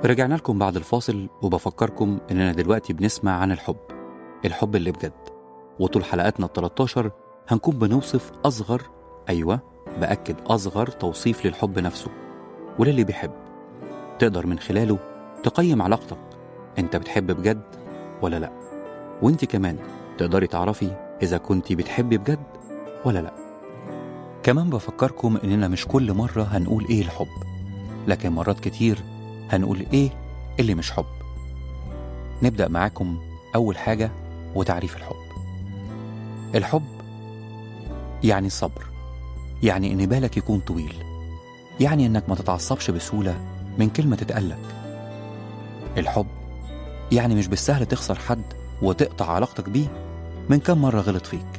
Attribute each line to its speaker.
Speaker 1: رجعنا لكم بعد الفاصل وبفكركم إننا دلوقتي بنسمع عن الحب الحب اللي بجد وطول حلقاتنا ال 13 هنكون بنوصف أصغر أيوة بأكد أصغر توصيف للحب نفسه وللي بيحب تقدر من خلاله تقيم علاقتك أنت بتحب بجد ولا لأ وأنت كمان تقدري تعرفي إذا كنت بتحبي بجد ولا لأ كمان بفكركم إننا مش كل مرة هنقول إيه الحب لكن مرات كتير هنقول إيه اللي مش حب نبدأ معاكم أول حاجة وتعريف الحب الحب يعني الصبر يعني إن بالك يكون طويل يعني إنك ما تتعصبش بسهولة من كلمة تتقالك الحب يعني مش بالسهل تخسر حد وتقطع علاقتك بيه من كم مرة غلط فيك